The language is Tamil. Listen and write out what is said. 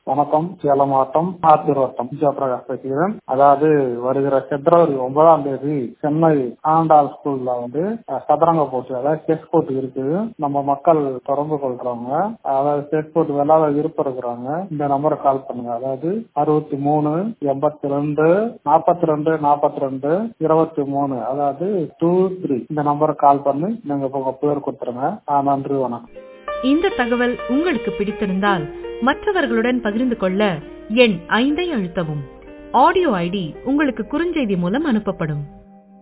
வணக்கம் சேலம் மாவட்டம் ஆத்தூர் வட்டம் விஜயபிரகாஷ் பேசுகிறேன் அதாவது வருகிற பிப்ரவரி ஒன்பதாம் தேதி சென்னை ஆண்டாள் ஸ்கூல்ல வந்து அஹ், சதுரங்க போட்டி அதாவது செஸ் போட்டி இருக்குது நம்ம மக்கள் தொடர்பு கொள்றவங்க அதாவது செஸ் போட்டி விளையாட விருப்பம் இருக்கிறாங்க இந்த நம்பரை கால் பண்ணுங்க அதாவது அறுபத்தி மூணு எண்பத்தி ரெண்டு நாற்பத்தி ரெண்டு நாற்பத்தி ரெண்டு இருபத்தி மூணு அதாவது டூ த்ரீ இந்த நம்பரை கால் பண்ணி நீங்க உங்க பேர் கொடுத்துருங்க ஆஹ், நன்றி வணக்கம் இந்த தகவல் உங்களுக்கு பிடித்திருந்தால் மற்றவர்களுடன் பகிர்ந்து கொள்ள எண் ஐந்தை அழுத்தவும் ஆடியோ ஐடி உங்களுக்கு குறுஞ்செய்தி மூலம் அனுப்பப்படும்